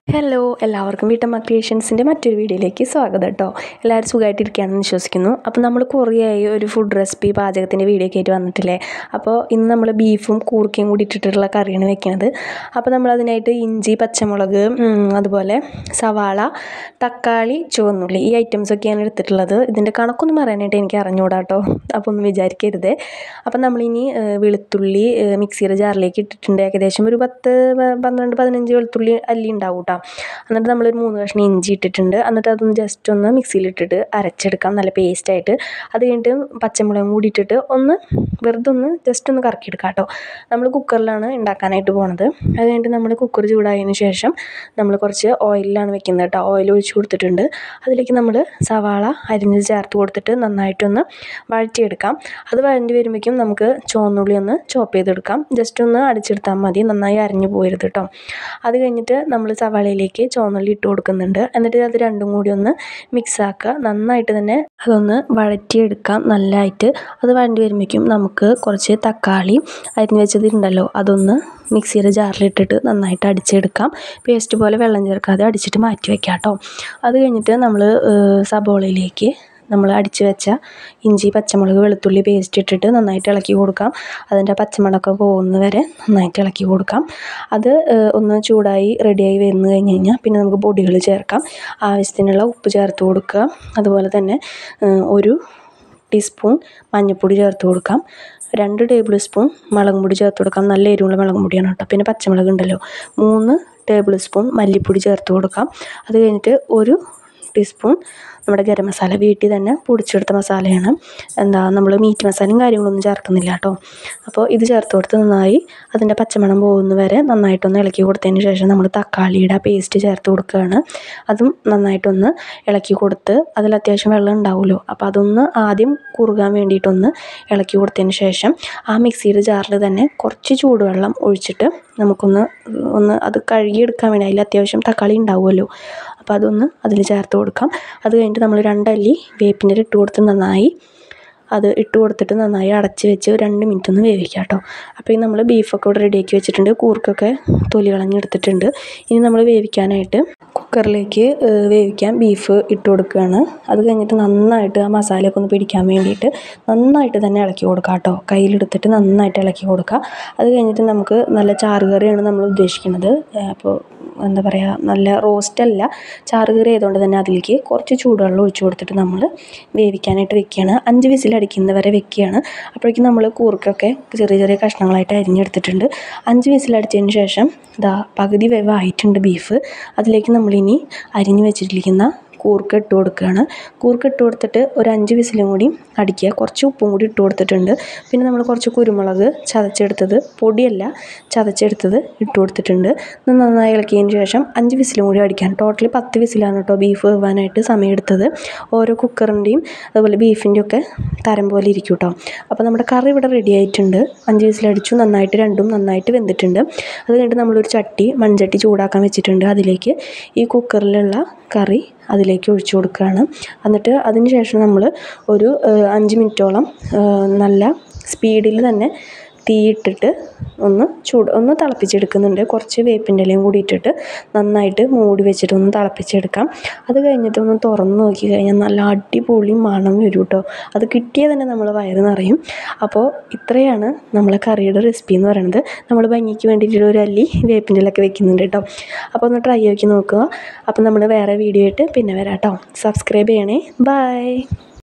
hello എല്ലാവർക്കും വീട്ടമ്മ ക്രിയേഷൻസിൻ്റെ മറ്റൊരു വീഡിയോയിലേക്ക് സ്വാഗതം കേട്ടോ എല്ലാവരും സുഖമായിട്ടിരിക്കുകയാണെന്ന് വിശ്വസിക്കുന്നു അപ്പോൾ നമ്മൾ കുറേയായി ഒരു ഫുഡ് റെസിപ്പി പാചകത്തിൻ്റെ വീഡിയോ ഒക്കെ ആയിട്ട് വന്നിട്ടില്ലേ അപ്പോൾ ഇന്ന് നമ്മൾ ബീഫും കൂർക്കയും കൂടി ഇട്ടിട്ടുള്ള കറിയാണ് വെക്കുന്നത് അപ്പോൾ നമ്മൾ അതിനായിട്ട് ഇഞ്ചി പച്ചമുളക് ഉം, അതുപോലെ സവാള തക്കാളി ചുവന്നുള്ളി ഈ ഐറ്റംസ് ഒക്കെയാണ് എടുത്തിട്ടുള്ളത് ഇതിൻ്റെ കണക്കൊന്നും പറയാനായിട്ട് എനിക്ക് അറിഞ്ഞുകൂടാ കേട്ടോ അപ്പോൾ ഒന്നും വിചാരിക്കരുത് അപ്പം നമ്മളിനി ഏഹ്, വെളുത്തുള്ളി ഏഹ്, മിക്സിയുടെ ജാറിലേക്ക് ഇട്ടിട്ടുണ്ട് ഏകദേശം ഒരു പത്ത് പ- പന്ത്രണ്ട് പതിനഞ്ച് വെളുത്തുള്ളി അല്ലി ഉണ്ടാവും കേട്ടോ എന്നിട്ട് നമ്മളൊരു മൂന്ന് കഷ്ണം ഇഞ്ചി ഇട്ടിട്ടുണ്ട് എന്നിട്ട് അതൊന്ന് ജസ്റ്റ് ഒന്ന് മിക്സിയിലിട്ടിട്ട് അരച്ചെടുക്കാം നല്ല പേസ്റ്റായിട്ട് അത് കഴിഞ്ഞിട്ട് പച്ചമുളകും കൂടി ഇട്ടിട്ട് ഒന്ന് വെറുതെ ഒന്ന് ജസ്റ്റ് ഒന്ന് കറക്കിയെടുക്കാം കേട്ടോ നമ്മൾ കുക്കറിലാണ് ഉണ്ടാക്കാനായിട്ട് പോണത് അത് കഴിഞ്ഞിട്ട് നമ്മൾ കുക്കർ ചൂടായതിന് ശേഷം നമ്മൾ കുറച്ച് ഓയിലാണ് വെക്കുന്നത് കേട്ടോ ഓയിൽ ഒഴിച്ച് കൊടുത്തിട്ടുണ്ട് അതിലേക്ക് നമ്മൾ സവാള അരിഞ്ഞ് ചേർത്ത് കൊടുത്തിട്ട് നന്നായിട്ടൊന്ന് വഴറ്റിയെടുക്കാം അത് വഴണ്ടി വരുമ്പോഴേക്കും നമുക്ക് ചുവന്നുള്ളി ഒന്ന് ചോപ്പ് ചെയ്തെടുക്കാം ജസ്റ്റ് ഒന്ന് അടിച്ചെടുത്താൽ മതി നന്നായി അരിഞ്ഞു പോരുത് കേട്ടോ അത് കഴിഞ്ഞിട്ട് നമ്മൾ സവാളയിലേക്ക് ചുവന്നുള്ളി ഇട്ട് കൊടുക്കുന്നുണ്ട് എന്നിട്ട് അത് രണ്ടും കൂടി ഒന്ന് മിക്സ് ആക്കുക നന്നായിട്ട് തന്നെ അതൊന്ന് വഴറ്റിയെടുക്കാം നല്ലതായിട്ട് അത് വഴണ്ടി വരുമ്പോഴേക്കും നമുക്ക് കുറച്ച് തക്കാളി അരിഞ്ഞ് വെച്ചതുണ്ടല്ലോ അതൊന്ന് മിക്സിയുടെ ജാറിലിട്ടിട്ട് നന്നായിട്ട് അടിച്ചെടുക്കാം പേസ്റ്റ് പോലെ വെള്ളം ചേർക്കാതെ അടിച്ചിട്ട് മാറ്റി വെക്കാം കേട്ടോ അത് കഴിഞ്ഞിട്ട് നമ്മൾ സബോളയിലേക്ക് നമ്മൾ അടിച്ച് വെച്ച ഇഞ്ചി പച്ചമുളക് വെളുത്തുള്ളി പേസ്റ്റ് ഇട്ടിട്ട് നന്നായിട്ട് ഇളക്കി കൊടുക്കാം അതിൻ്റെ പച്ചമുളകൊക്കെ പോകുന്ന വരെ നന്നായിട്ട് ഇളക്കി കൊടുക്കാം അത് ഏഹ്, ഒന്ന് ചൂടായി റെഡിയായി വന്നു കഴിഞ്ഞ് കഴിഞ്ഞാൽ പിന്നെ നമുക്ക് പൊടികൾ ചേർക്കാം ആവശ്യത്തിനുള്ള ഉപ്പ് ചേർത്ത് കൊടുക്കുക അതുപോലെ തന്നെ ഏഹ്, ഒരു ടീസ്പൂൺ മഞ്ഞൾപ്പൊടി ചേർത്ത് കൊടുക്കാം രണ്ട് ടേബിൾ സ്പൂൺ മുളകും പൊടി ചേർത്ത് കൊടുക്കാം നല്ല എരിവുള്ള മുളകും പൊടിയാണ് കേട്ടോ പിന്നെ പച്ചമുളക് ഉണ്ടല്ലോ മൂന്ന് ടേബിൾ സ്പൂൺ മല്ലിപ്പൊടി ചേർത്ത് കൊടുക്കാം അത് കഴിഞ്ഞിട്ട് ഒരു ടീസ്പൂൺ നമ്മുടെ ഗരം മസാല വീട്ടിൽ തന്നെ പൊടിച്ചെടുത്ത മസാലയാണ് എന്താ നമ്മൾ മീറ്റ് മസാലയും കാര്യങ്ങളൊന്നും ചേർക്കുന്നില്ല കേട്ടോ അപ്പോൾ ഇത് ചേർത്ത് കൊടുത്ത് നന്നായി അതിൻ്റെ പച്ചമണം പോകുന്ന വരെ നന്നായിട്ടൊന്ന് ഇളക്കി കൊടുത്തതിന് ശേഷം നമ്മൾ തക്കാളിയുടെ പേസ്റ്റ് ചേർത്ത് കൊടുക്കുകയാണ് അതും നന്നായിട്ടൊന്ന് ഇളക്കി കൊടുത്ത് അതിൽ അത്യാവശ്യം വെള്ളം ഉണ്ടാവുമല്ലോ അപ്പോൾ അതൊന്ന് ആദ്യം കുറുകാൻ വേണ്ടിയിട്ടൊന്ന് ഇളക്കി കൊടുത്തതിന് ശേഷം ആ മിക്സിയുടെ ജാറിൽ തന്നെ കുറച്ച് ചൂടുവെള്ളം ഒഴിച്ചിട്ട് നമുക്കൊന്ന് ഒന്ന് അത് കഴുകിയെടുക്കാൻ വേണ്ടി അതിൽ അത്യാവശ്യം തക്കാളി ഉണ്ടാവുമല്ലോ അപ്പോൾ അതൊന്ന് അതിൽ ചേർത്ത് കൊടുക്കാം അത് കഴിഞ്ഞിട്ട് നമ്മൾ രണ്ടല്ലി വേപ്പിൻ്റെ ഇട്ട് കൊടുത്ത് നന്നായി അത് ഇട്ട് കൊടുത്തിട്ട് നന്നായി അടച്ച് വെച്ച് ഒരു രണ്ട് മിനിറ്റ് ഒന്ന് വേവിക്കാം കേട്ടോ അപ്പോൾ ഈ നമ്മൾ ബീഫൊക്കെ ഇവിടെ റെഡിയാക്കി വെച്ചിട്ടുണ്ട് കൂർക്കൊക്കെ തൊലി കളഞ്ഞെടുത്തിട്ടുണ്ട് ഇനി നമ്മൾ വേവിക്കാനായിട്ട് കുക്കറിലേക്ക് ഏഹ്, വേവിക്കാൻ ബീഫ് ഇട്ട് കൊടുക്കുകയാണ് അത് കഴിഞ്ഞിട്ട് നന്നായിട്ട് ആ മസാലയൊക്കെ ഒന്ന് പിടിക്കാൻ വേണ്ടിയിട്ട് നന്നായിട്ട് തന്നെ ഇളക്കി കൊടുക്കുക കേട്ടോ കയ്യിലെടുത്തിട്ട് നന്നായിട്ട് ഇളക്കി കൊടുക്കുക അത് കഴിഞ്ഞിട്ട് നമുക്ക് നല്ല ചാറുകറിയാണ് നമ്മൾ ഉദ്ദേശിക്കുന്നത് ഏഹ്, അപ്പോൾ എന്താ പറയുക നല്ല റോസ്റ്റ് അല്ല ചാറുകറി ആയതുകൊണ്ട് തന്നെ അതിലേക്ക് കുറച്ച് ചൂടുവെള്ളം ഒഴിച്ച് കൊടുത്തിട്ട് നമ്മൾ വേവിക്കാനായിട്ട് വെക്കുകയാണ് അഞ്ച് വിസിൽ അടിക്കുന്ന വരെ വെക്കുകയാണ് അപ്പോഴേക്കും നമ്മൾ കൂർക്കൊക്കെ ചെറിയ ചെറിയ കഷ്ണങ്ങളായിട്ട് അരിഞ്ഞെടുത്തിട്ടുണ്ട് അഞ്ച് വിസിൽ അടിച്ചതിന് ശേഷം ഇതാ പകുതി വേവായിട്ടുണ്ട് ബീഫ് അതിലേക്ക് നമ്മളിനി അരിഞ്ഞ് വെച്ചിട്ടിരിക്കുന്ന കൂർക്ക ഇട്ട് കൊടുക്കുകയാണ് കൂർക്ക ഇട്ട് കൊടുത്തിട്ട് ഒരു അഞ്ച് വിസിലും കൂടി അടിക്കുക കുറച്ച് ഉപ്പും കൂടി ഇട്ട് കൊടുത്തിട്ടുണ്ട് പിന്നെ നമ്മൾ കുറച്ച് കുരുമുളക് ചതച്ചെടുത്തത് പൊടിയല്ല ചതച്ചെടുത്തത് ഇട്ട് കൊടുത്തിട്ടുണ്ട് ഇത് നന്നായി ഇളക്കിയതിന് ശേഷം അഞ്ച് വിസിലും കൂടി അടിക്കാൻ ടോട്ടലി പത്ത് വിസിലാണ് കേട്ടോ ബീഫ് വേവാനായിട്ട് സമയമെടുത്തത് ഓരോ കുക്കറിൻ്റെയും അതുപോലെ ബീഫിൻ്റെ ഒക്കെ തരം പോലെ ഇരിക്കും കേട്ടോ അപ്പോൾ നമ്മുടെ കറി ഇവിടെ റെഡി ആയിട്ടുണ്ട് അഞ്ച് വിസിലടിച്ചു നന്നായിട്ട് രണ്ടും നന്നായിട്ട് വെന്തിട്ടുണ്ട് അത് കഴിഞ്ഞിട്ട് നമ്മളൊരു ചട്ടി മൺചട്ടി ചൂടാക്കാൻ വെച്ചിട്ടുണ്ട് അതിലേക്ക് ഈ കുക്കറിലുള്ള കറി അതിലേക്ക് ഒഴിച്ചു കൊടുക്കുകയാണ് എന്നിട്ട് അതിന് ശേഷം നമ്മൾ ഒരു ഏഹ്, അഞ്ച് മിനിറ്റോളം ഏഹ്, നല്ല സ്പീഡിൽ തന്നെ തീയിട്ടിട്ട് ഒന്ന് ചൂട് ഒന്ന് തിളപ്പിച്ചെടുക്കുന്നുണ്ട് കുറച്ച് വേപ്പിൻ്റെ ഇലയും കൂടി ഇട്ടിട്ട് നന്നായിട്ട് മൂടി വെച്ചിട്ട് ഒന്ന് തിളപ്പിച്ചെടുക്കാം അത് കഴിഞ്ഞിട്ട് ഒന്ന് തുറന്ന് നോക്കി കഴിഞ്ഞാൽ നല്ല അടിപൊളി മണം വരും കേട്ടോ അത് കിട്ടിയാൽ തന്നെ നമ്മൾ വയറ് നിറയും അപ്പോൾ ഇത്രയാണ് നമ്മളെ കറിയുടെ റെസിപ്പി എന്ന് പറയുന്നത് നമ്മൾ ഭംഗിക്ക് വേണ്ടിയിട്ട് ഒരു അല്ലി വേപ്പിൻ്റെ ഇലയൊക്കെ വെക്കുന്നുണ്ട് കേട്ടോ അപ്പോൾ ഒന്ന് ട്രൈ ആക്കി നോക്കുക അപ്പോൾ നമ്മൾ വേറെ വീഡിയോ ആയിട്ട് പിന്നെ വരാം കേട്ടോ സബ്സ്ക്രൈബ് ചെയ്യണേ ബൈ